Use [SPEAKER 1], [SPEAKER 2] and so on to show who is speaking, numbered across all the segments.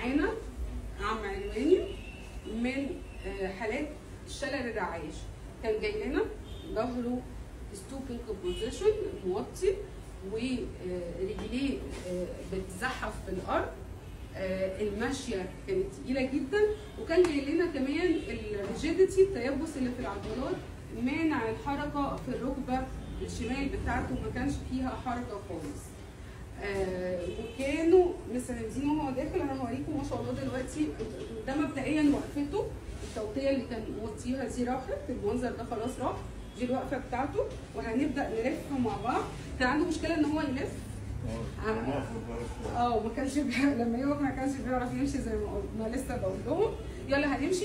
[SPEAKER 1] معانا عم عنواني من آه، حالات شلل الرعاش كان جاي لنا ظهره ستوبنج بوزيشن موطي ورجليه آه، بتزحف في الارض آه، الماشيه كانت تقيله جدا وكان جاي لنا كمان الريجيديتي التيبس اللي في العضلات مانع الحركه في الركبه الشمال بتاعته ما كانش فيها حركه خالص آه، وكانوا مساندين وهو داخل انا هوريكم ما شاء الله دلوقتي ده مبدئيا وقفته التوطيه اللي كان موطيها دي راحت المنظر ده خلاص راح دي الوقفه بتاعته وهنبدا نلف مع بعض كان عنده مشكله ان هو يلف اه ما كانش بيعرف لما يقف ما كانش بيعرف يمشي زي ما قلت ما لسه بقول لهم يلا هنمشي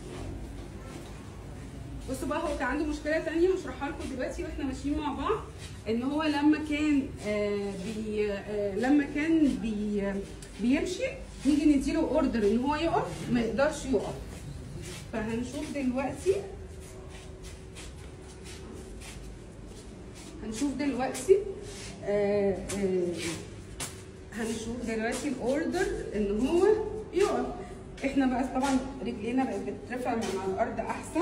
[SPEAKER 1] بصوا بقى هو كان عنده مشكله تانية هشرحها لكم دلوقتي واحنا ماشيين مع بعض ان هو لما كان آه بي آه لما كان بي بيمشي نيجي نديله اوردر ان هو يقف ما يقدرش يقف فهنشوف دلوقتي هنشوف دلوقتي آه آه هنشوف دلوقتي الاوردر ان هو يقف احنا بقى طبعا رجلينا بقت بتترفع من على الارض احسن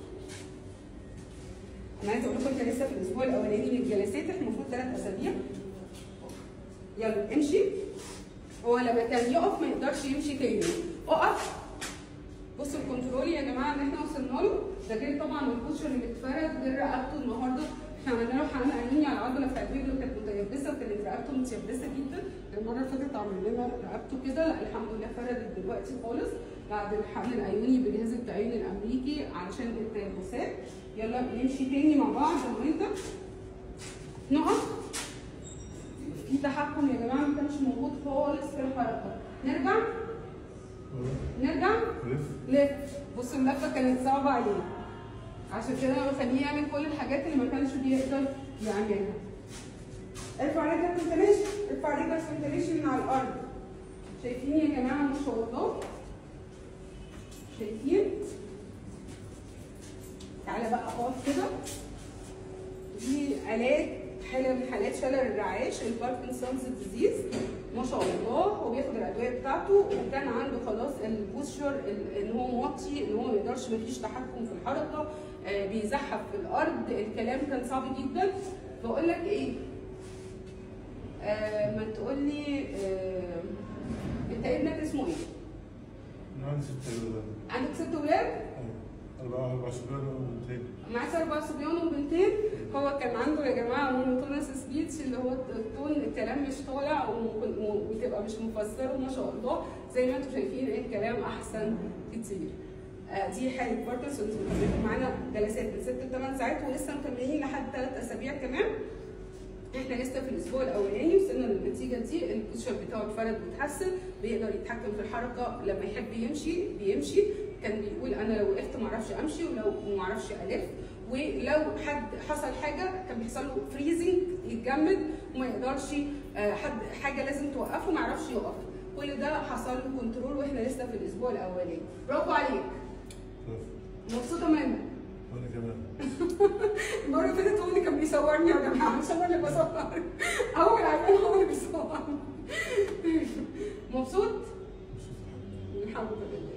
[SPEAKER 1] انا عايزه اقول لكم انت لسه في الاسبوع الاولاني من الجلسات احنا المفروض ثلاث اسابيع يلا امشي هو لما كان يقف ما يقدرش يمشي تاني اقف بصوا الكنترول يا جماعه ان احنا وصلنا له ده غير طبعا الكوتشر اللي اتفرد غير رقبته النهارده احنا عملنا له حقن عيني على العضله بتاعت رجله كانت متيبسه وكانت رقبته متيبسه جدا المره اللي فاتت عمل لنا رقبته كده لا الحمد لله فردت دلوقتي خالص بعد الحقن العيوني بجهاز التعيين الامريكي علشان التيبسات يلا نمشي تاني مع بعض انا وانت نقف في تحكم يا جماعه ما كانش موجود خالص في الحركه نرجع نرجع لف بصوا اللفه كانت صعبه عليه عشان كده انا بخليه يعمل كل الحاجات اللي ما كانش بيقدر يعملها ارفع رجلك وانت ماشي ارفع رجلك وانت ماشي من على الارض شايفين يا جماعه ما شاء الله شايفين تعالى بقى اقف كده دي علاج حاله من حالات شلل الرعاش الباركنسونز ديزيز ما شاء الله هو بياخد الادويه بتاعته وكان عنده خلاص البوستشر ان هو موطي ان هو ما يقدرش مفيش تحكم في الحركه آه بيزحف في الارض الكلام كان صعب جدا بقول لك ايه آه ما تقول لي آه انت ابنك اسمه ايه؟
[SPEAKER 2] أنا عندي ست أولاد
[SPEAKER 1] عندك ست ولاد؟
[SPEAKER 2] أربعة أربع شباب وبنتين
[SPEAKER 1] معاه اربع صبيان وبنتين هو كان عنده يا جماعه مونوتونس سبيتش اللي هو التون الكلام مش طالع وممكن- وبتبقى مش مفسره ما شاء الله زي ما انتم شايفين الكلام احسن كتير آه، دي حاله باركنسونز بتبقى معانا جلسات من 6 ل 8 ساعات ولسه مكملين لحد 3 اسابيع كمان احنا لسه في الاسبوع الاولاني وصلنا للنتيجه دي البوستشر بتاعه اتفرد واتحسن بيقدر يتحكم في الحركه لما يحب يمشي بيمشي كان بيقول انا لو وقفت ما اعرفش امشي ولو ما اعرفش الف ولو حد حصل حاجه كان بيحصل له فريزنج يتجمد وما يقدرش آه، حد حاجه لازم توقفه ما يعرفش يقف كل ده حصل له كنترول واحنا لسه في الاسبوع الاولاني برافو عليك مبسوطه منك
[SPEAKER 2] وأنا كمان
[SPEAKER 1] المره اللي فاتت هو اللي كان بيصورني يا جماعه مش انا اللي بصور اول عيان هو اللي بيصورني مبسوط؟
[SPEAKER 2] مبسوط الحمد لله
[SPEAKER 1] الحمد لله